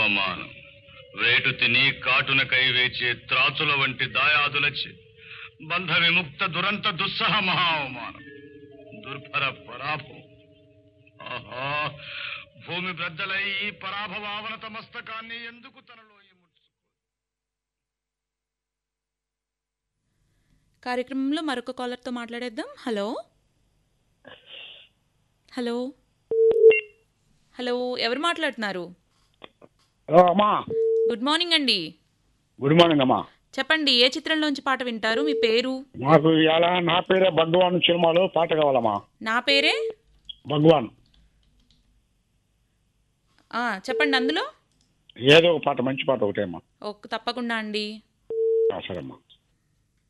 అవమానం వేటు తిని కాటునకై వేచే త్రాచుల వంటి దాయాదులచి బంధ విముక్త దురంత దుస్సహ మహా అవమానం దుర్భర పరాభవం ఆహా భూమి బ్రద్దలై ఈ పరాభవావనత మస్తకాన్ని ఎందుకు తనలో ఇముడ్చుకో కార్యక్రమంలో మరొక కాలర్తో మాట్లాడేద్దాం హలో హలో హలో ఎవరు మాట్లాడుతున్నారు హలో అమ్మా గుడ్ మార్నింగ్ అండి గుడ్ మార్నింగ్ అమ్మా చెప్పండి ఏ చిత్రంలోంచి పాట వింటారు మీ పేరు మాకు ఇవాళ నా పేరే భగవాన్ సినిమాలో పాట కావాలమ్మా నా పేరే భగవాన్ ఆ, చెప్పండి అందులో ఏదో ఒక పాట మంచి పాట ఒకటే అమ్మా ఓ తప్పకుండా అండి ఆ, సరే అమ్మా